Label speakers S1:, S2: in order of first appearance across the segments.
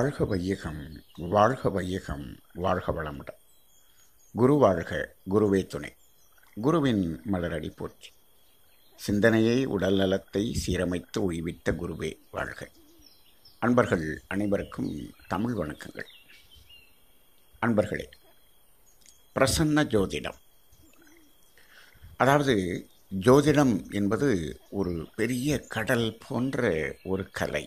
S1: வாழ்க வையகம் வாழ்க வையகம் வாழ்க வளமுடன் குரு வாழ்க குருவே துணை குருவின் மலரடி போற்றி சிந்தனையை உடல் நலத்தை சீரமைத்து உய்வித்த குருவே வாழ்க அன்பர்கள் அனைவருக்கும் தமிழ் வணக்கங்கள் அன்பர்களே பிரசன்ன ஜோதிடம் அதாவது ஜோதிடம் என்பது ஒரு பெரிய கடல் போன்ற ஒரு கலை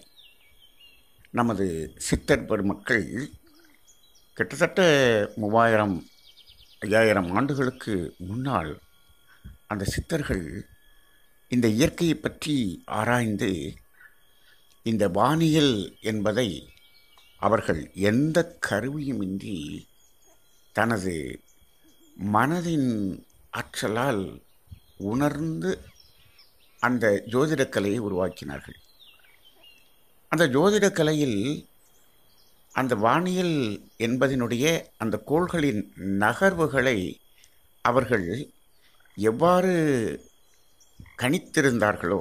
S1: நமது சித்தர் பெருமக்கள் கிட்டத்தட்ட மூவாயிரம் ஐயாயிரம் ஆண்டுகளுக்கு முன்னால் அந்த சித்தர்கள் இந்த இயற்கையை பற்றி ஆராய்ந்து இந்த வானியல் என்பதை அவர்கள் எந்த கருவியுமின்றி தனது மனதின் ஆற்றலால் உணர்ந்து அந்த ஜோதிடக் கலையை உருவாக்கினார்கள் அந்த ஜோதிடக் கலையில் அந்த வானியல் என்பதனுடைய அந்த கோள்களின் நகர்வுகளை அவர்கள் எவ்வாறு கணித்திருந்தார்களோ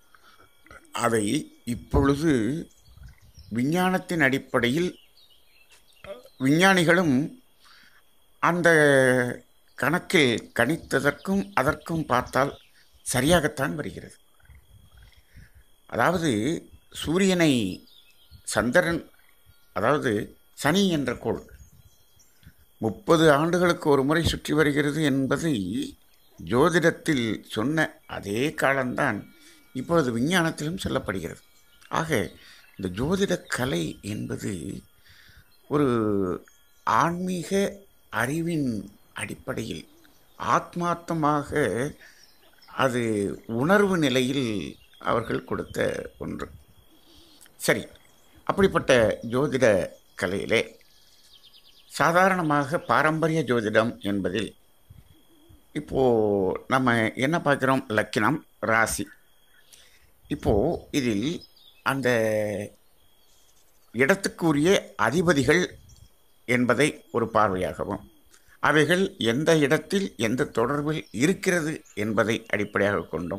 S1: அதை இப்பொழுது விஞ்ஞானத்தின் அடிப்படையில் விஞ்ஞானிகளும் அந்த கணக்கில் கணித்ததற்கும் அதற்கும் பார்த்தால் சரியாகத்தான் வருகிறது அதாவது சூரியனை சந்திரன் அதாவது சனி என்ற கோள் முப்பது ஆண்டுகளுக்கு ஒரு முறை சுற்றி வருகிறது என்பதை ஜோதிடத்தில் சொன்ன அதே காலம்தான் இப்பொழுது விஞ்ஞானத்திலும் சொல்லப்படுகிறது ஆக இந்த ஜோதிட கலை என்பது ஒரு ஆன்மீக அறிவின் அடிப்படையில் ஆத்மார்த்தமாக அது உணர்வு நிலையில் அவர்கள் கொடுத்த ஒன்று சரி அப்படிப்பட்ட ஜோதிட கலையிலே சாதாரணமாக பாரம்பரிய ஜோதிடம் என்பதில் இப்போது நம்ம என்ன பார்க்குறோம் லக்கினம் ராசி இப்போது இதில் அந்த இடத்துக்குரிய அதிபதிகள் என்பதை ஒரு பார்வையாகவும் அவைகள் எந்த இடத்தில் எந்த தொடர்பில் இருக்கிறது என்பதை அடிப்படையாக கொண்டும்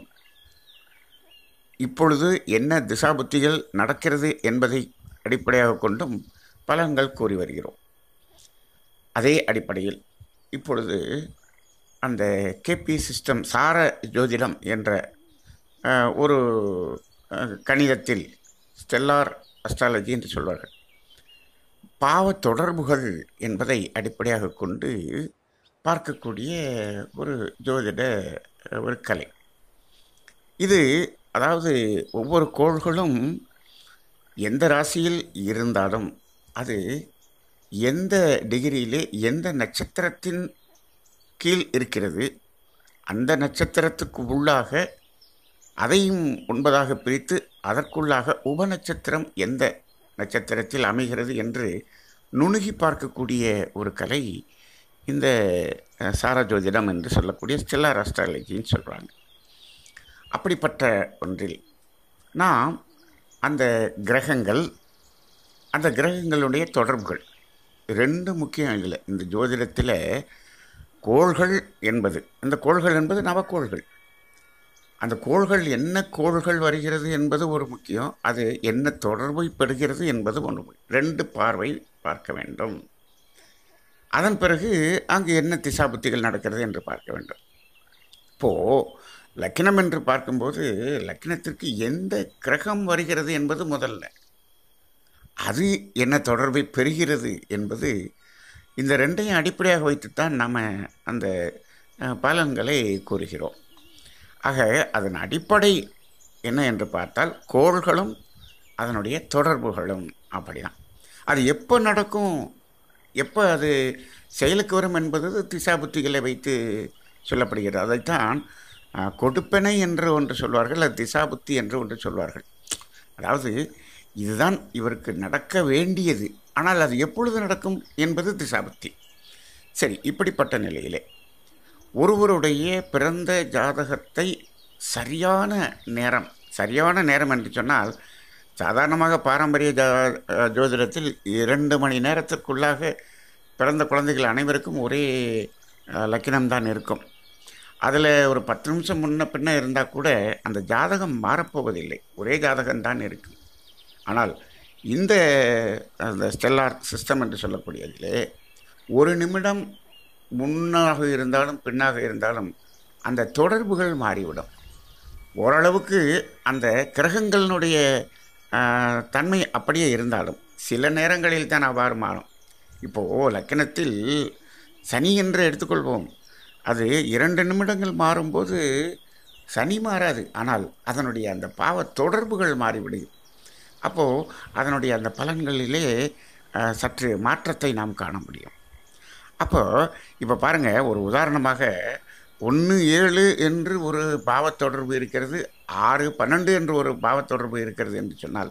S1: இப்பொழுது என்ன திசாபுத்திகள் நடக்கிறது என்பதை அடிப்படையாக கொண்டும் பலன்கள் கூறி வருகிறோம் அதே அடிப்படையில் இப்பொழுது அந்த கேபி சிஸ்டம் சார ஜோதிடம் என்ற ஒரு கணிதத்தில் ஸ்டெல்லார் அஸ்ட்ராலஜி என்று சொல்வார்கள் பாவ தொடர்புகள் என்பதை அடிப்படையாக கொண்டு பார்க்கக்கூடிய ஒரு ஜோதிட ஒரு கலை இது அதாவது ஒவ்வொரு கோள்களும் எந்த ராசியில் இருந்தாலும் அது எந்த டிகிரியிலே எந்த நட்சத்திரத்தின் கீழ் இருக்கிறது அந்த நட்சத்திரத்துக்கு உள்ளாக அதையும் ஒன்பதாக பிரித்து அதற்குள்ளாக உபநட்சத்திரம் எந்த நட்சத்திரத்தில் அமைகிறது என்று நுணுகி பார்க்கக்கூடிய ஒரு கலை இந்த சாரஜோதிடம் என்று சொல்லக்கூடிய ஸ்டெல்லார் அஸ்ட்ராலஜின்னு சொல்கிறாங்க அப்படிப்பட்ட ஒன்றில் நாம் அந்த கிரகங்கள் அந்த கிரகங்களுடைய தொடர்புகள் ரெண்டு முக்கியம் இதில் இந்த ஜோதிடத்தில் கோள்கள் என்பது இந்த கோள்கள் என்பது நவக்கோள்கள் அந்த கோள்கள் என்ன கோள்கள் வருகிறது என்பது ஒரு முக்கியம் அது என்ன தொடர்பை பெறுகிறது என்பது ஒன்று ரெண்டு பார்வை பார்க்க வேண்டும் அதன் பிறகு அங்கு என்ன திசாபுத்திகள் நடக்கிறது என்று பார்க்க வேண்டும் இப்போது லக்கினம் என்று பார்க்கும்போது லக்கினத்திற்கு எந்த கிரகம் வருகிறது என்பது முதல்ல அது என்ன தொடர்பை பெறுகிறது என்பது இந்த ரெண்டையும் அடிப்படையாக வைத்துத்தான் நம்ம அந்த பலன்களை கூறுகிறோம் ஆக அதன் அடிப்படை என்ன என்று பார்த்தால் கோள்களும் அதனுடைய தொடர்புகளும் அப்படிதான் அது எப்போ நடக்கும் எப்போ அது செயலுக்கு வரும் என்பது திசாபுத்திகளை வைத்து சொல்லப்படுகிறது அதைத்தான் கொடுப்பனை என்று ஒன்று சொல்வார்கள் அது திசாபுத்தி என்று ஒன்று சொல்வார்கள் அதாவது இதுதான் இவருக்கு நடக்க வேண்டியது ஆனால் அது எப்பொழுது நடக்கும் என்பது திசாபுத்தி சரி இப்படிப்பட்ட நிலையிலே ஒருவருடைய பிறந்த ஜாதகத்தை சரியான நேரம் சரியான நேரம் என்று சொன்னால் சாதாரணமாக பாரம்பரிய ஜா ஜோதிடத்தில் இரண்டு மணி நேரத்திற்குள்ளாக பிறந்த குழந்தைகள் அனைவருக்கும் ஒரே லக்கினம்தான் இருக்கும் அதில் ஒரு பத்து நிமிஷம் முன்ன பின்ன இருந்தால் கூட அந்த ஜாதகம் மாறப்போவதில்லை ஒரே ஜாதகம்தான் இருக்கும் ஆனால் இந்த அந்த ஸ்டெல்லார் சிஸ்டம் என்று சொல்லக்கூடியதிலே ஒரு நிமிடம் முன்னாக இருந்தாலும் பின்னாக இருந்தாலும் அந்த தொடர்புகள் மாறிவிடும் ஓரளவுக்கு அந்த கிரகங்களினுடைய ஆஹ், தன்மை அப்படியே இருந்தாலும் சில நேரங்களில் தான் அவ்வாறு மாறும் இப்போது லக்கணத்தில் சனி என்று எடுத்துக்கொள்வோம் அது இரண்டு நிமிடங்கள் மாறும்போது சனி மாறாது ஆனால் அதனுடைய அந்த பாவ தொடர்புகள் மாறிவிடும் அப்போது அதனுடைய அந்த பலன்களிலே ஆஹ், சற்று மாற்றத்தை நாம் காண முடியும் அப்போ இப்போ பாருங்கள் ஒரு உதாரணமாக ஒன்று ஏழு என்று ஒரு பாவத் தொடர்பு இருக்கிறது ஆறு பன்னெண்டு என்று ஒரு பாவத் தொடர்பு இருக்கிறது என்று சொன்னால்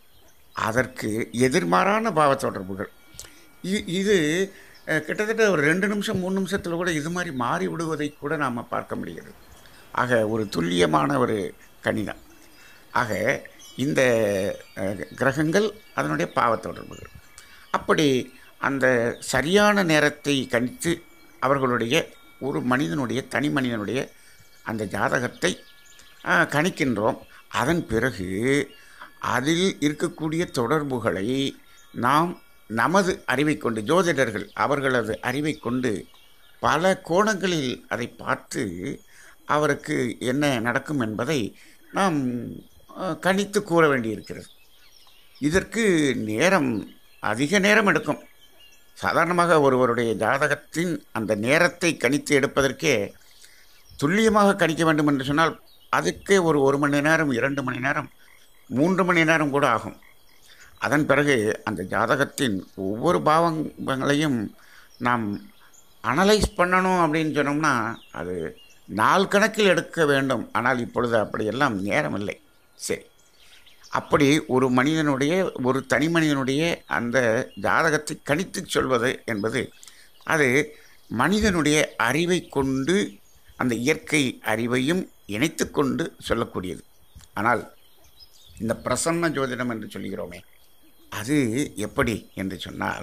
S1: அதற்கு எதிர்மாறான பாவத் தொடர்புகள் இ- இது அஹ், கிட்டத்தட்ட ஒரு ரெண்டு நிமிஷம் மூணு நிமிஷத்தில் கூட இது மாதிரி மாறி விடுவதை கூட நாம் பார்க்க முடிகிறது ஆக ஒரு துல்லியமான ஒரு கணிதம் ஆக இந்த அஹ், கிரகங்கள் அதனுடைய பாவத் தொடர்புகள் அப்படி அந்த சரியான நேரத்தை கணித்து அவர்களுடைய ஒரு மனிதனுடைய தனி மனிதனுடைய அந்த ஜாதகத்தை ஆஹ், கணிக்கின்றோம் அதன் பிறகு அதில் இருக்கக்கூடிய தொடர்புகளை நாம் நமது அறிவை கொண்டு ஜோதிடர்கள் அவர்களது அறிவை கொண்டு பல கோணங்களில் அதை பார்த்து அவருக்கு என்ன நடக்கும் என்பதை நாம் ஆஹ், கணித்து கூற வேண்டியிருக்கிறது இதற்கு நேரம் அதிக நேரம் எடுக்கும் சாதாரணமாக ஒருவருடைய ஜாதகத்தின் அந்த நேரத்தை கணித்து எடுப்பதற்கே துல்லியமாக கணிக்க வேண்டும் என்று சொன்னால் அதுக்கே ஒரு ஒரு மணி நேரம் இரண்டு மணி நேரம் மூன்று மணி நேரம் கூட ஆகும் அதன் பிறகு அந்த ஜாதகத்தின் ஒவ்வொரு பாவங்களையும் நாம் அனலைஸ் பண்ணணும் அப்படின்னு சொன்னோம்னா அது நாள் கணக்கில் எடுக்க வேண்டும் ஆனால் இப்பொழுது அப்படியெல்லாம் நேரம் இல்லை சரி அப்படி ஒரு மனிதனுடைய ஒரு தனி மனிதனுடைய அந்த ஜாதகத்தை கணித்து சொல்வது என்பது அது மனிதனுடைய அறிவை கொண்டு அந்த இயற்கை அறிவையும் இணைத்து கொண்டு சொல்லக்கூடியது ஆனால் இந்த பிரசன்ன ஜோதிடம் என்று சொல்கிறோமே அது எப்படி என்று சொன்னால்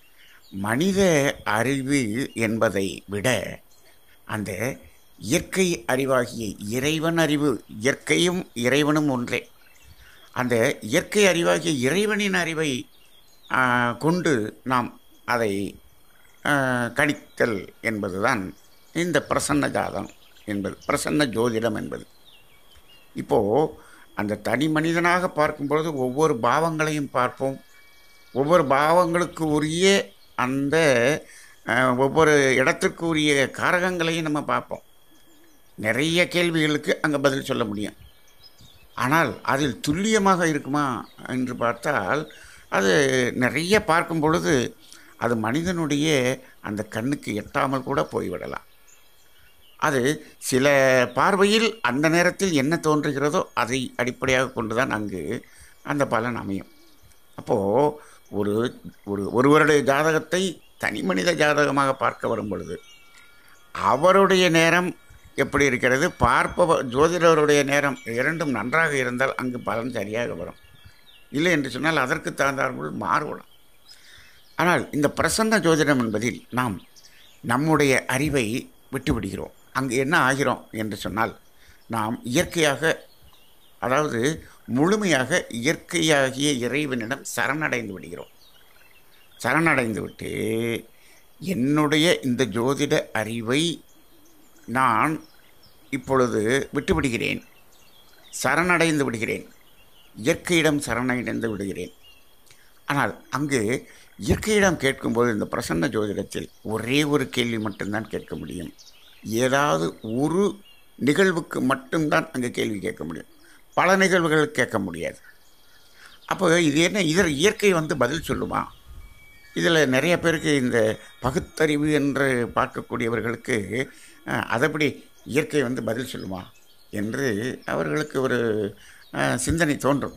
S1: மனித அறிவு என்பதை விட அந்த இயற்கை அறிவாகிய இறைவன் அறிவு இயற்கையும் இறைவனும் ஒன்றே அந்த இயற்கை அறிவாகிய இறைவனின் அறிவை ஆ, கொண்டு நாம் அதை ஆ, கணித்தல் என்பதுதான் இந்த பிரசன்ன ஜாதம் என்பது பிரசன்ன ஜோதிடம் என்பது இப்போது அந்த தனி மனிதனாக பார்க்கும் பொழுது ஒவ்வொரு பாவங்களையும் பார்ப்போம் ஒவ்வொரு பாவங்களுக்கு உரிய அந்த அஹ், ஒவ்வொரு இடத்திற்கு உரிய காரகங்களையும் நம்ம பார்ப்போம் நிறைய கேள்விகளுக்கு அங்கே பதில் சொல்ல முடியும் ஆனால் அதில் துல்லியமாக இருக்குமா என்று பார்த்தால் அது நிறைய பார்க்கும் பொழுது அது மனிதனுடைய அந்த கண்ணுக்கு எட்டாமல் கூட போய்விடலாம் அது சில பார்வையில் அந்த நேரத்தில் என்ன தோன்றுகிறதோ அதை அடிப்படையாக கொண்டு தான் அங்கு அந்த பலன் அமையும் அப்போது ஒரு ஒரு ஒருவருடைய ஜாதகத்தை தனி மனித ஜாதகமாக பார்க்க வரும் பொழுது அவருடைய நேரம் எப்படி இருக்கிறது பார்ப்பவர் ஜோதிடருடைய நேரம் இரண்டும் நன்றாக இருந்தால் அங்கு பலன் சரியாக வரும் இல்லை என்று சொன்னால் அதற்கு தகுந்தாற்போல் மாறுபடும் ஆனால் இந்த பிரசன்ன ஜோதிடம் என்பதில் நாம் நம்முடைய அறிவை விட்டுவிடுகிறோம் அங்கு என்ன ஆகிறோம் என்று சொன்னால் நாம் இயற்கையாக அதாவது முழுமையாக இயற்கையாகிய இறைவனிடம் சரணடைந்து விடுகிறோம் சரணடைந்து விட்டு என்னுடைய இந்த ஜோதிட அறிவை நான் இப்பொழுது விட்டுவிடுகிறேன் சரணடைந்து விடுகிறேன் இயற்கையிடம் சரணடைந்து விடுகிறேன் ஆனால் அங்கு இயற்கையிடம் கேட்கும்போது இந்த பிரசன்ன ஜோதிடத்தில் ஒரே ஒரு கேள்வி மட்டும்தான் கேட்க முடியும் ஏதாவது ஒரு நிகழ்வுக்கு மட்டும்தான் அங்கே கேள்வி கேட்க முடியும் பல நிகழ்வுகள் கேட்க முடியாது அப்போ இது என்ன இதர் இயற்கை வந்து பதில் சொல்லுமா இதில் நிறைய பேருக்கு இந்த பகுத்தறிவு என்று பார்க்கக்கூடியவர்களுக்கு அஹ், அதப்படி இயற்கை வந்து பதில் சொல்லுமா என்று அவர்களுக்கு ஒரு அஹ், சிந்தனை தோன்றும்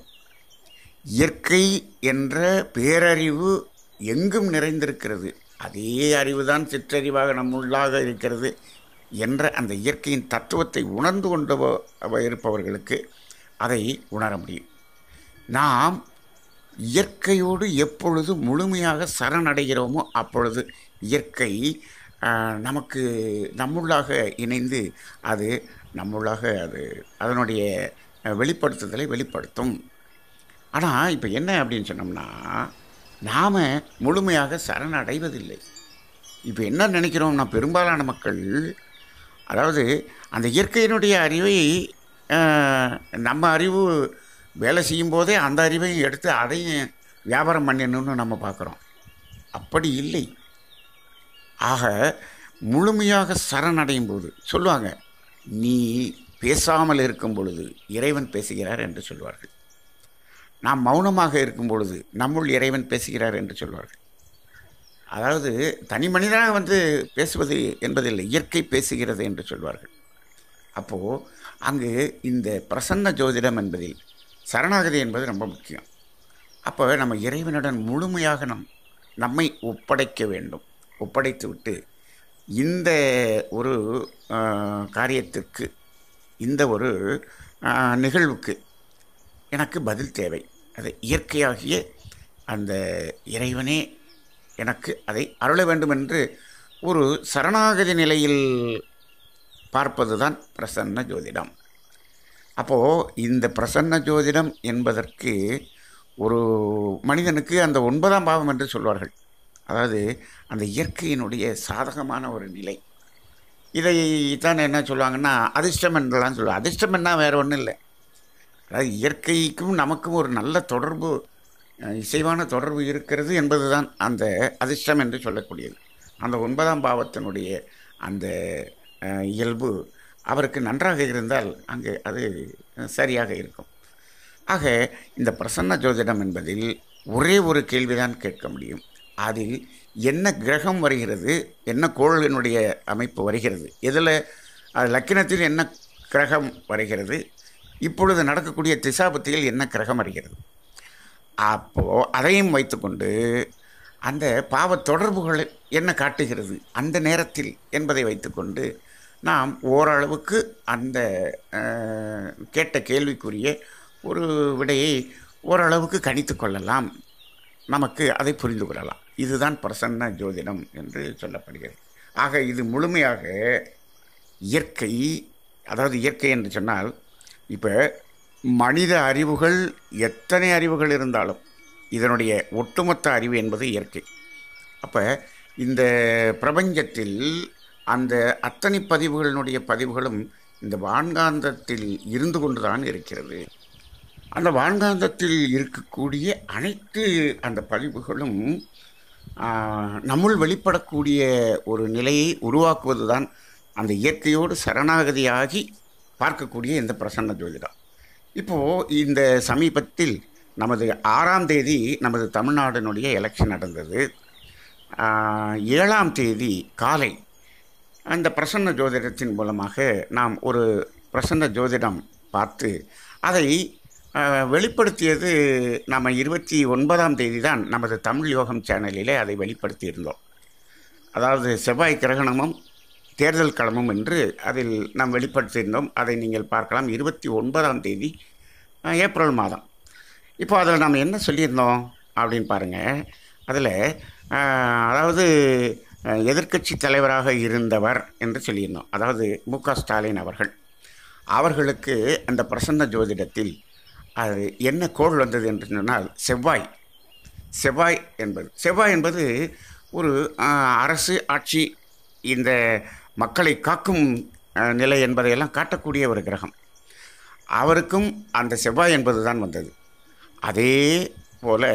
S1: இயற்கை என்ற பேரறிவு எங்கும் நிறைந்திருக்கிறது அதே அறிவுதான் சிற்றறிவாக நம்முள்ளாக இருக்கிறது என்ற அந்த இயற்கையின் தத்துவத்தை உணர்ந்து கொண்டு இருப்பவர்களுக்கு அதை உணர முடியும் நாம் இயற்கையோடு எப்பொழுது முழுமையாக சரணடைகிறோமோ அப்பொழுது இயற்கை ஆஹ், நமக்கு நம்முள்ளாக இணைந்து அது நம்முள்ளாக அது அதனுடைய அஹ், வெளிப்படுத்துதலை வெளிப்படுத்தும் ஆனால் இப்போ என்ன அப்படின்னு சொன்னோம்னா நாம் முழுமையாக சரணடைவதில்லை இப்போ என்ன நினைக்கிறோம்னா பெரும்பாலான மக்கள் அதாவது அந்த இயற்கையினுடைய அறிவை அஹ், நம்ம அறிவு வேலை செய்யும் போதே அந்த அறிவையும் எடுத்து அதையும் வியாபாரம் பண்ணிடணும்னு நம்ம பார்க்குறோம் அப்படி இல்லை ஆக முழுமையாக சரணடையும் போது சொல்லுவாங்க நீ பேசாமல் இருக்கும் பொழுது இறைவன் பேசுகிறார் என்று சொல்வார்கள் நாம் மௌனமாக இருக்கும் பொழுது நம்முள் இறைவன் பேசுகிறார் என்று சொல்வார்கள் அதாவது தனி மனிதனாக வந்து பேசுவது என்பதில்லை இயற்கை பேசுகிறது என்று சொல்வார்கள் அப்போது அங்கு இந்த பிரசன்ன ஜோதிடம் என்பதில் சரணாகதி என்பது ரொம்ப முக்கியம் அப்போ நம்ம இறைவனுடன் முழுமையாக நம் நம்மை ஒப்படைக்க வேண்டும் ஒப்படைத்து விட்டு இந்த ஒரு ஆஹ், காரியத்திற்கு இந்த ஒரு ஆஹ், நிகழ்வுக்கு எனக்கு பதில் தேவை அது இயற்கையாகிய அந்த இறைவனே எனக்கு அதை அருள வேண்டும் என்று ஒரு சரணாகதி நிலையில் பார்ப்பது தான் பிரசன்ன ஜோதிடம் அப்போது இந்த பிரசன்ன ஜோதிடம் என்பதற்கு ஒரு மனிதனுக்கு அந்த ஒன்பதாம் பாவம் என்று சொல்வார்கள் அதாவது அந்த இயற்கையினுடைய சாதகமான ஒரு நிலை இதை தான் என்ன சொல்லுவாங்கன்னா அதிர்ஷ்டம் என்றெல்லாம் சொல்லுவாங்க அதிர்ஷ்டம் என்ன வேறு ஒன்றும் இல்லை அதாவது இயற்கைக்கும் நமக்கும் ஒரு நல்ல தொடர்பு அஹ், இசைவான தொடர்பு இருக்கிறது என்பதுதான் அந்த அதிர்ஷ்டம் என்று சொல்லக்கூடியது அந்த ஒன்பதாம் பாவத்தினுடைய அந்த அஹ், இயல்பு அவருக்கு நன்றாக இருந்தால் அங்கே அது அஹ், சரியாக இருக்கும் ஆக இந்த பிரசன்ன ஜோதிடம் என்பதில் ஒரே ஒரு கேள்விதான் கேட்க முடியும் அதில் என்ன கிரகம் வருகிறது என்ன கோளினுடைய அமைப்பு வருகிறது இதில் அது லக்கினத்தில் என்ன கிரகம் வருகிறது இப்பொழுது நடக்கக்கூடிய திசாபத்தியில் என்ன கிரகம் வருகிறது அப்போது அதையும் வைத்துக்கொண்டு அந்த பாவ தொடர்புகள் என்ன காட்டுகிறது அந்த நேரத்தில் என்பதை வைத்துக்கொண்டு நாம் ஓரளவுக்கு அந்த அஹ், கேட்ட கேள்விக்குரிய ஒரு விடையை ஓரளவுக்கு கணித்து கொள்ளலாம் நமக்கு அதை புரிந்து கொள்ளலாம் இதுதான் பிரசன்ன ஜோதிடம் என்று சொல்லப்படுகிறது ஆக இது முழுமையாக இயற்கை அதாவது இயற்கை என்று சொன்னால் இப்போ மனித அறிவுகள் எத்தனை அறிவுகள் இருந்தாலும் இதனுடைய ஒட்டுமொத்த அறிவு என்பது இயற்கை அப்போ இந்த பிரபஞ்சத்தில் அந்த அத்தனை பதிவுகளினுடைய பதிவுகளும் இந்த வான்காந்தத்தில் இருந்து கொண்டு தான் இருக்கிறது அந்த வான்காந்தத்தில் இருக்கக்கூடிய அனைத்து அந்த பதிவுகளும் ஆ, நம்முள் வெளிப்படக்கூடிய ஒரு நிலையை உருவாக்குவது தான் அந்த இயற்கையோடு சரணாகதியாகி பார்க்கக்கூடிய இந்த பிரசன்ன ஜோதிடம் இப்போது இந்த சமீபத்தில் நமது ஆறாம் தேதி நமது தமிழ்நாட்டினுடைய எலெக்ஷன் நடந்தது ஆ, ஏழாம் தேதி காலை அந்த பிரசன்ன ஜோதிடத்தின் மூலமாக நாம் ஒரு பிரசன்ன ஜோதிடம் பார்த்து அதை அஹ், வெளிப்படுத்தியது நம்ம இருபத்தி ஒன்பதாம் தேதி தான் நமது தமிழ் யோகம் சேனலிலே அதை வெளிப்படுத்தியிருந்தோம் அதாவது செவ்வாய் கிரகணமும் தேர்தல் களமும் என்று அதில் நாம் வெளிப்படுத்தியிருந்தோம் அதை நீங்கள் பார்க்கலாம் இருபத்தி ஒன்பதாம் தேதி அஹ், ஏப்ரல் மாதம் இப்போ அதில் நம்ம என்ன சொல்லியிருந்தோம் அப்படின்னு பாருங்கள் அதில் அதாவது எதிர்க்கட்சி தலைவராக இருந்தவர் என்று சொல்லியிருந்தோம் அதாவது மு க ஸ்டாலின் அவர்கள் அவர்களுக்கு அந்த பிரசன்ன ஜோதிடத்தில் அது என்ன கோள் வந்தது என்று சொன்னால் செவ்வாய் செவ்வாய் என்பது செவ்வாய் என்பது ஒரு ஆஹ், அரசு ஆட்சி இந்த மக்களை காக்கும் ஆஹ், நிலை என்பதையெல்லாம் காட்டக்கூடிய ஒரு கிரகம் அவருக்கும் அந்த செவ்வாய் என்பது தான் வந்தது அதே போல்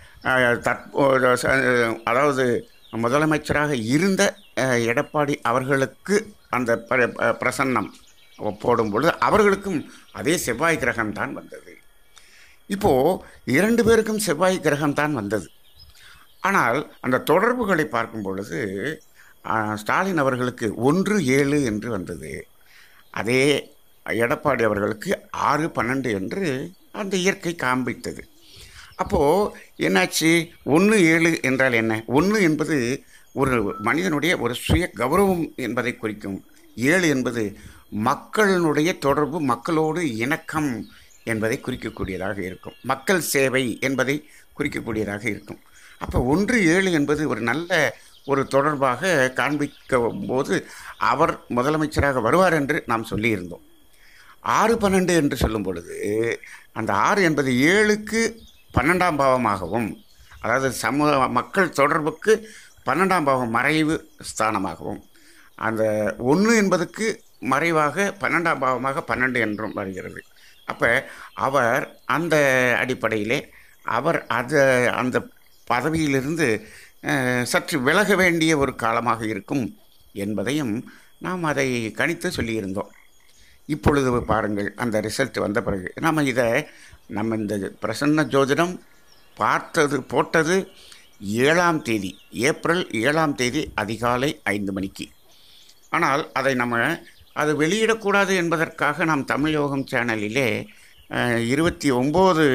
S1: தற்போது ச- அதாவது முதலமைச்சராக இருந்த அஹ், எடப்பாடி அவர்களுக்கு அந்த ப- ப- பிரசன்னம் போடும் பொழுது அவர்களுக்கும் அதே செவ்வாய் கிரகம் தான் வந்தது இப்போது இரண்டு பேருக்கும் செவ்வாய் கிரகம் தான் வந்தது ஆனால் அந்த தொடர்புகளை பார்க்கும் பொழுது ஆஹ், ஸ்டாலின் அவர்களுக்கு ஒன்று ஏழு என்று வந்தது அதே எடப்பாடி அவர்களுக்கு ஆறு பன்னெண்டு என்று அந்த இயற்கை காண்பித்தது அப்போது என்னாச்சு ஒன்று ஏழு என்றால் என்ன ஒன்று என்பது ஒரு மனிதனுடைய ஒரு சுய கௌரவம் என்பதை குறிக்கும் ஏழு என்பது மக்களினுடைய தொடர்பு மக்களோடு இணக்கம் என்பதை குறிக்கக்கூடியதாக இருக்கும் மக்கள் சேவை என்பதை குறிக்கக்கூடியதாக இருக்கும் அப்போ ஒன்று ஏழு என்பது ஒரு நல்ல ஒரு தொடர்பாக காண்பிக்கும் போது அவர் முதலமைச்சராக வருவார் என்று நாம் சொல்லியிருந்தோம் ஆறு பன்னெண்டு என்று சொல்லும் பொழுது அந்த ஆறு என்பது ஏழுக்கு பன்னெண்டாம் பாவமாகவும் அதாவது சமூக மக்கள் தொடர்புக்கு பன்னெண்டாம் பாவம் மறைவு ஸ்தானமாகவும் அந்த ஒன்று என்பதுக்கு மறைவாக பன்னெண்டாம் பாவமாக பன்னெண்டு என்றும் வருகிறது அப்போ அவர் அந்த அடிப்படையிலே அவர் அது அந்த பதவியிலிருந்து அஹ், சற்று விலக வேண்டிய ஒரு காலமாக இருக்கும் என்பதையும் நாம் அதை கணித்து சொல்லியிருந்தோம் இப்பொழுது பாருங்கள் அந்த ரிசல்ட் வந்த பிறகு நம்ம இதை நம்ம இந்த பிரசன்ன ஜோதிடம் பார்த்தது போட்டது ஏழாம் தேதி ஏப்ரல் ஏழாம் தேதி அதிகாலை ஐந்து மணிக்கு ஆனால் அதை நம்ம அது வெளியிடக்கூடாது என்பதற்காக நாம் தமிழ் யோகம் சேனலிலே அஹ், இருபத்தி ஒம்பது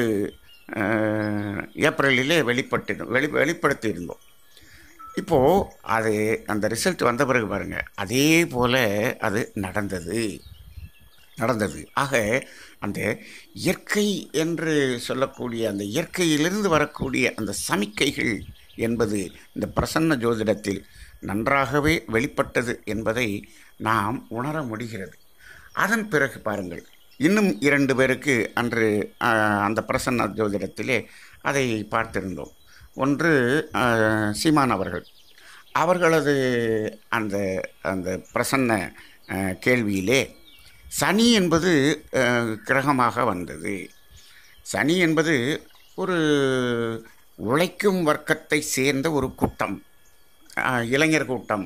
S1: ஏப்ரலிலே வெளிப்பட்டு வெளி வெளிப்படுத்தியிருந்தோம் இப்போது அது அந்த ரிசல்ட் வந்த பிறகு பாருங்கள் அதே போல் அது நடந்தது நடந்தது ஆக அந்த இயற்கை என்று சொல்லக்கூடிய அந்த இயற்கையிலிருந்து வரக்கூடிய அந்த சமிக்கைகள் என்பது இந்த பிரசன்ன ஜோதிடத்தில் நன்றாகவே வெளிப்பட்டது என்பதை நாம் உணர முடிகிறது அதன் பிறகு பாருங்கள் இன்னும் இரண்டு பேருக்கு அன்று ஆஹ், அந்த பிரசன்ன ஜோதிடத்திலே அதை பார்த்திருந்தோம் ஒன்று ஆஹ், சீமான் அவர்கள் அவர்களது அந்த அந்த பிரசன்ன ஆஹ், கேள்வியிலே சனி என்பது அஹ், கிரகமாக வந்தது சனி என்பது ஒரு உழைக்கும் வர்க்கத்தை சேர்ந்த ஒரு கூட்டம் அஹ், இளைஞர் கூட்டம்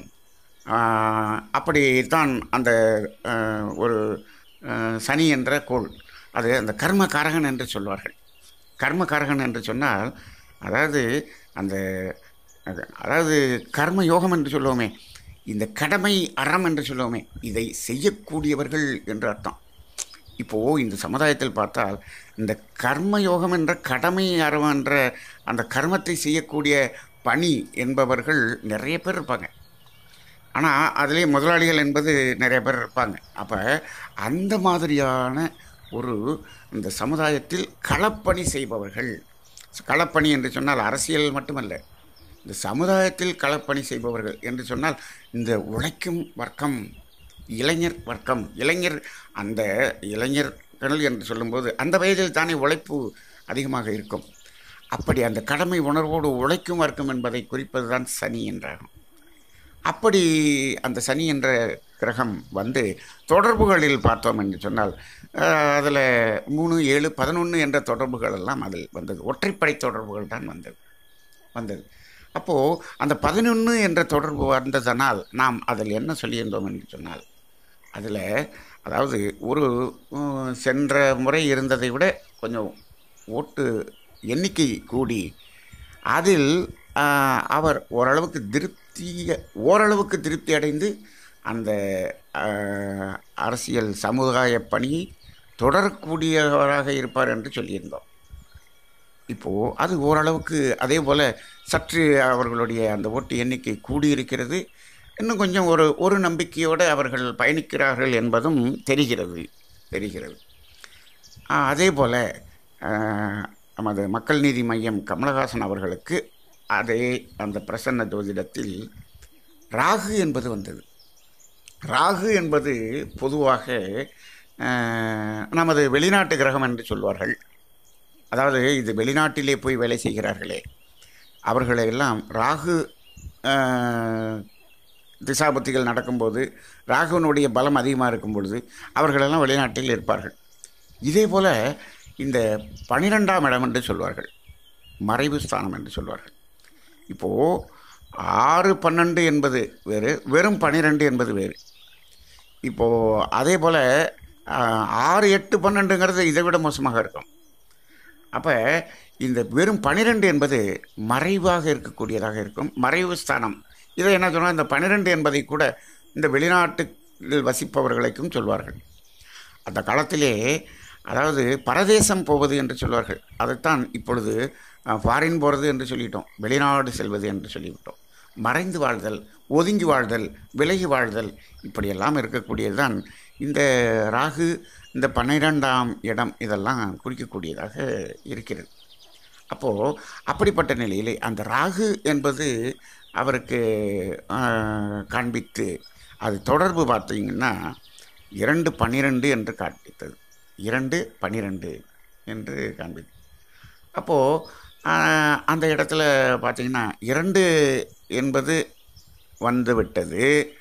S1: அஹ், அப்படித்தான் அந்த அஹ், ஒரு அஹ், சனி என்ற கோள் அது அந்த கர்மகாரகன் என்று சொல்வார்கள் கர்மகாரகன் என்று சொன்னால் அதாவது அந்த அது- அதாவது கர்ம யோகம் என்று சொல்லுவோமே இந்த கடமை அறம் என்று சொல்லுவோமே இதை செய்யக்கூடியவர்கள் என்று அர்த்தம் இப்போது இந்த சமுதாயத்தில் பார்த்தால் இந்த கர்ம யோகம் என்ற கடமை அறம் என்ற அந்த கர்மத்தை செய்யக்கூடிய பணி என்பவர்கள் நிறைய பேர் இருப்பாங்க ஆனால் அதிலே முதலாளிகள் என்பது நிறைய பேர் இருப்பாங்க அப்போ அந்த மாதிரியான ஒரு இந்த சமுதாயத்தில் களப்பணி செய்பவர்கள் களப்பணி என்று சொன்னால் அரசியல் மட்டுமல்ல இந்த சமுதாயத்தில் களப்பணி செய்பவர்கள் என்று சொன்னால் இந்த உழைக்கும் வர்க்கம் இளைஞர் வர்க்கம் இளைஞர் அந்த இளைஞர்கள் என்று சொல்லும்போது அந்த வயதில் தானே உழைப்பு அதிகமாக இருக்கும் அப்படி அந்த கடமை உணர்வோடு உழைக்கும் வர்க்கம் என்பதை குறிப்பது தான் சனி என்றாகும் அப்படி அந்த சனி என்ற கிரகம் வந்து தொடர்புகளில் பார்த்தோம் என்று சொன்னால் அதில் மூணு ஏழு பதினொன்று என்ற தொடர்புகள் எல்லாம் அதில் வந்தது ஒற்றைப்படை தொடர்புகள் தான் வந்தது வந்தது அப்போது அந்த பதினொன்று என்ற தொடர்பு வந்ததனால் நாம் அதில் என்ன சொல்லியிருந்தோம் என்று சொன்னால் அதில் அதாவது ஒரு உம், சென்ற முறை இருந்ததை விட கொஞ்சம் ஓட்டு எண்ணிக்கை கூடி அதில் ஆஹ், அவர் ஓரளவுக்கு திருப்திய ஓரளவுக்கு திருப்தி அடைந்து அந்த ஆஹ், அரசியல் சமுதாய பணியை தொடரக்கூடியவராக இருப்பார் என்று சொல்லியிருந்தோம் இப்போது அது ஓரளவுக்கு அதே போல் சற்று அவர்களுடைய அந்த ஓட்டு எண்ணிக்கை கூடியிருக்கிறது இன்னும் கொஞ்சம் ஒரு ஒரு நம்பிக்கையோடு அவர்கள் பயணிக்கிறார்கள் என்பதும் தெரிகிறது தெரிகிறது ஆ, அதே போல் நமது மக்கள் நீதி மையம் கமலஹாசன் அவர்களுக்கு அதே அந்த பிரசன்ன ஜோதிடத்தில் ராகு என்பது வந்தது ராகு என்பது பொதுவாக ஆஹ், நமது வெளிநாட்டு கிரகம் என்று சொல்வார்கள் அதாவது இது வெளிநாட்டிலே போய் வேலை செய்கிறார்களே அவர்களை எல்லாம் ராகு ஆஹ், திசாபுத்திகள் நடக்கும்போது ராகுவனுடைய பலம் அதிகமாக இருக்கும் பொழுது அவர்களெல்லாம் வெளிநாட்டில் இருப்பார்கள் இதே போல் இந்த பனிரெண்டாம் இடம் என்று சொல்வார்கள் மறைவு ஸ்தானம் என்று சொல்வார்கள் இப்போது ஆறு பன்னெண்டு என்பது வேறு வெறும் பன்னிரெண்டு என்பது வேறு இப்போது அதே போல் ஆறு எட்டு பன்னெண்டுங்கிறது இதை விட மோசமாக இருக்கும் அப்போ இந்த வெறும் பனிரெண்டு என்பது மறைவாக இருக்கக்கூடியதாக இருக்கும் மறைவு ஸ்தானம் இதை என்ன சொன்னால் இந்த பன்னிரெண்டு என்பதை கூட இந்த வெளிநாட்டில் வசிப்பவர்களுக்கும் சொல்வார்கள் அந்த காலத்திலே அதாவது பரதேசம் போவது என்று சொல்வார்கள் அதைத்தான் இப்பொழுது ஃபாரின் போகிறது என்று சொல்லிட்டோம் வெளிநாடு செல்வது என்று சொல்லிவிட்டோம் மறைந்து வாழ்தல் ஒதுங்கி வாழ்தல் விலகி வாழ்தல் இப்படியெல்லாம் இருக்கக்கூடியது தான் இந்த ராகு இந்த பன்னிரெண்டாம் இடம் இதெல்லாம் குறிக்கக்கூடியதாக இருக்கிறது அப்போது அப்படிப்பட்ட நிலையிலே அந்த ராகு என்பது அவருக்கு ஆஹ், காண்பித்து அது தொடர்பு பார்த்தீங்கன்னா இரண்டு பன்னிரெண்டு என்று காண்பித்தது இரண்டு பன்னிரெண்டு என்று காண்பித்தது அப்போது அந்த இடத்துல பார்த்தீங்கன்னா இரண்டு என்பது வந்து விட்டது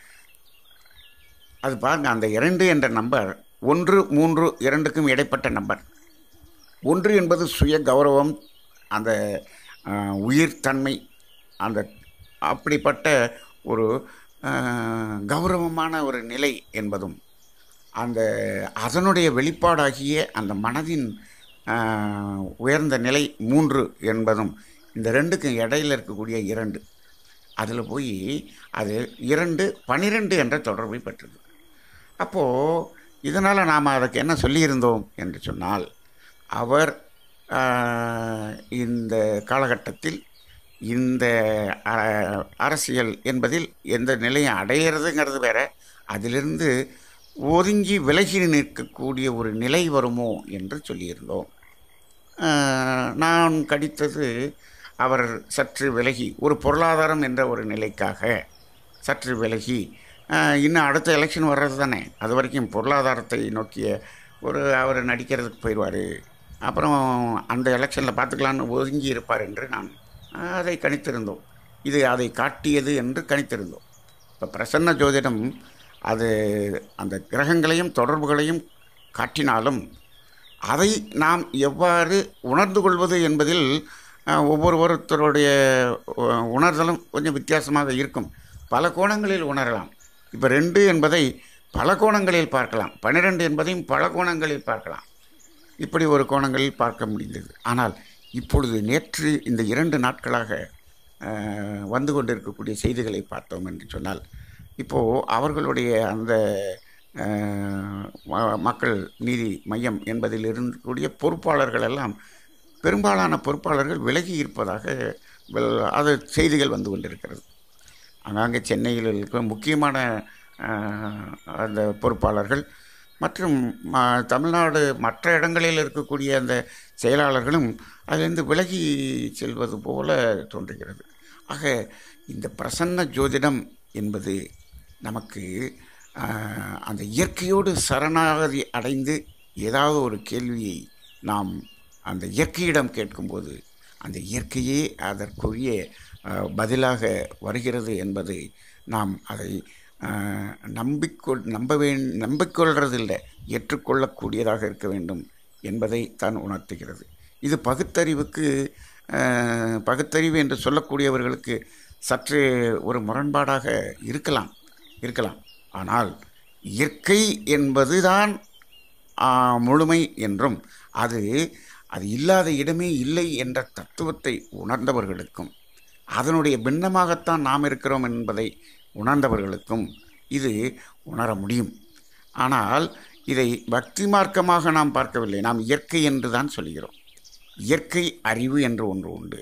S1: அது பாருங்க அந்த இரண்டு என்ற நம்பர் ஒன்று மூன்று இரண்டுக்கும் இடைப்பட்ட நம்பர் ஒன்று என்பது சுய கௌரவம் அந்த ஆஹ், உயிர்த்தன்மை அந்த அப்படிப்பட்ட ஒரு ஆஹ், கௌரவமான ஒரு நிலை என்பதும் அந்த அதனுடைய வெளிப்பாடாகிய அந்த மனதின் ஆஹ், உயர்ந்த நிலை மூன்று என்பதும் இந்த ரெண்டுக்கும் இடையில இருக்கக்கூடிய இரண்டு அதில் போய் அது இரண்டு பனிரெண்டு என்ற தொடர்பை பெற்றது அப்போது இதனால் நாம் அதுக்கு என்ன சொல்லியிருந்தோம் என்று சொன்னால் அவர் ஆஹ், இந்த காலகட்டத்தில் இந்த அஹ், அரசியல் என்பதில் எந்த நிலையை அடையிறதுங்கிறது வேற அதிலிருந்து ஒதுங்கி விலகி நிற்கக்கூடிய ஒரு நிலை வருமோ என்று சொல்லியிருந்தோம் ஆஹ், நான் கடித்தது அவர் சற்று விலகி ஒரு பொருளாதாரம் என்ற ஒரு நிலைக்காக சற்று விலகி ஆஹ், இன்னும் அடுத்த எலெக்ஷன் வர்றது தானே அது வரைக்கும் பொருளாதாரத்தை நோக்கிய ஒரு அவர் நடிக்கிறதுக்கு போயிடுவார் அப்புறம் அந்த எலெக்ஷனில் பார்த்துக்கலான்னு ஒதுங்கி இருப்பார் என்று நான் ஆஹ், அதை கணித்திருந்தோம் இது அதை காட்டியது என்று கணித்திருந்தோம் இப்போ பிரசன்ன ஜோதிடம் அது அந்த கிரகங்களையும் தொடர்புகளையும் காட்டினாலும் அதை நாம் எவ்வாறு உணர்ந்து கொள்வது என்பதில் அஹ், ஒவ்வொருவருத்தருடைய அஹ், உணர்தலும் கொஞ்சம் வித்தியாசமாக இருக்கும் பல கோணங்களில் உணரலாம் இப்போ ரெண்டு என்பதை பல கோணங்களில் பார்க்கலாம் பன்னிரெண்டு என்பதையும் பல கோணங்களில் பார்க்கலாம் இப்படி ஒரு கோணங்களில் பார்க்க முடிந்தது ஆனால் இப்பொழுது நேற்று இந்த இரண்டு நாட்களாக அஹ், வந்து கொண்டிருக்கக்கூடிய செய்திகளை பார்த்தோம் என்று சொன்னால் இப்போது அவர்களுடைய அந்த அஹ், ம- மக்கள் நீதி மையம் என்பதில் இருக்கக்கூடிய பொறுப்பாளர்கள் எல்லாம் பெரும்பாலான பொறுப்பாளர்கள் விலகி இருப்பதாக வெல்- அது செய்திகள் வந்து கொண்டிருக்கிறது அங்கங்கே சென்னையில் இருக்கிற முக்கியமான அஹ், அந்த பொறுப்பாளர்கள் மற்றும் ம- தமிழ்நாடு மற்ற இடங்களில் இருக்கக்கூடிய அந்த செயலாளர்களும் அதிலிருந்து விலகி செல்வது போல தோன்றுகிறது ஆக இந்த பிரசன்ன ஜோதிடம் என்பது நமக்கு அஹ், அந்த இயற்கையோடு சரணாகதி அடைந்து ஏதாவது ஒரு கேள்வியை நாம் அந்த இயற்கையிடம் கேட்கும்போது அந்த இயற்கையே அதற்குரிய அஹ், பதிலாக வருகிறது என்பது நாம் அதை அஹ், நம்பிக்கொள் நம்ப வே நம்பிக்கொள்றதில்லை ஏற்றுக்கொள்ளக்கூடியதாக இருக்க வேண்டும் என்பதை தான் உணர்த்துகிறது இது பகுத்தறிவுக்கு அஹ், பகுத்தறிவு என்று சொல்லக்கூடியவர்களுக்கு சற்று ஒரு முரண்பாடாக இருக்கலாம் இருக்கலாம் ஆனால் இயற்கை என்பதுதான் ஆ, முழுமை என்றும் அது அது இல்லாத இடமே இல்லை என்ற தத்துவத்தை உணர்ந்தவர்களுக்கும் அதனுடைய பின்னமாகத்தான் நாம் இருக்கிறோம் என்பதை உணர்ந்தவர்களுக்கும் இது உணர முடியும் ஆனால் இதை பக்தி மார்க்கமாக நாம் பார்க்கவில்லை நாம் இயற்கை என்று தான் சொல்கிறோம் இயற்கை அறிவு என்று ஒன்று உண்டு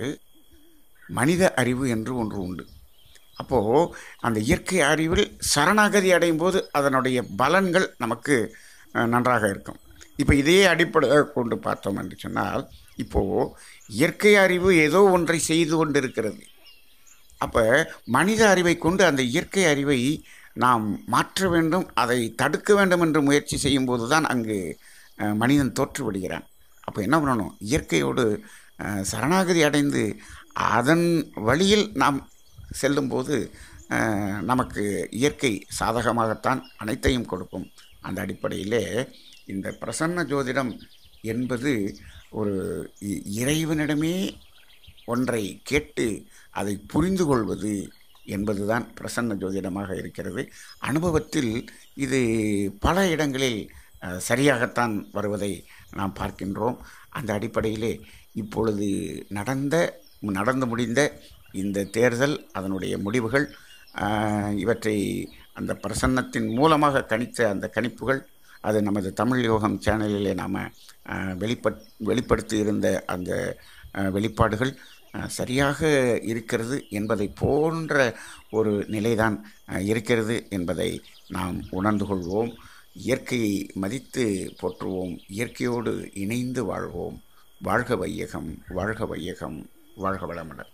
S1: மனித அறிவு என்று ஒன்று உண்டு அப்போது அந்த இயற்கை அறிவில் சரணாகதி அடையும் போது அதனுடைய பலன்கள் நமக்கு அஹ், நன்றாக இருக்கும் இப்போ இதையே அடிப்படையாக கொண்டு பார்த்தோம் என்று சொன்னால் இப்போது இயற்கை அறிவு ஏதோ ஒன்றை செய்து கொண்டிருக்கிறது அப்போ மனித அறிவை கொண்டு அந்த இயற்கை அறிவை நாம் மாற்ற வேண்டும் அதை தடுக்க வேண்டும் என்று முயற்சி செய்யும்போது தான் அங்கு அஹ், மனிதன் தோற்று விடுகிறான் அப்போ என்ன பண்ணணும் இயற்கையோடு அஹ், சரணாகதி அடைந்து அதன் வழியில் நாம் செல்லும்போது அஹ், நமக்கு இயற்கை சாதகமாகத்தான் அனைத்தையும் கொடுக்கும் அந்த அடிப்படையிலே இந்த பிரசன்ன ஜோதிடம் என்பது ஒரு இ- இறைவனிடமே ஒன்றை கேட்டு அதை புரிந்து கொள்வது என்பதுதான் பிரசன்ன ஜோதிடமாக இருக்கிறது அனுபவத்தில் இது பல இடங்களில் அஹ், சரியாகத்தான் வருவதை நாம் பார்க்கின்றோம் அந்த அடிப்படையிலே இப்பொழுது நடந்த நடந்து முடிந்த இந்த தேர்தல் அதனுடைய முடிவுகள் அஹ், இவற்றை அந்த பிரசன்னத்தின் மூலமாக கணித்த அந்த கணிப்புகள் அது நமது தமிழ் யோகம் சேனலிலே நாம் வெளிப்பட் வெளிப்படுத்தி இருந்த அந்த அஹ், வெளிப்பாடுகள் அஹ், சரியாக இருக்கிறது என்பதை போன்ற ஒரு நிலைதான் அஹ், இருக்கிறது என்பதை நாம் உணர்ந்து கொள்வோம் இயற்கையை மதித்து போற்றுவோம் இயற்கையோடு இணைந்து வாழ்வோம் வாழ்க வையகம் வாழ்க வையகம் வாழ்க வளமுடன்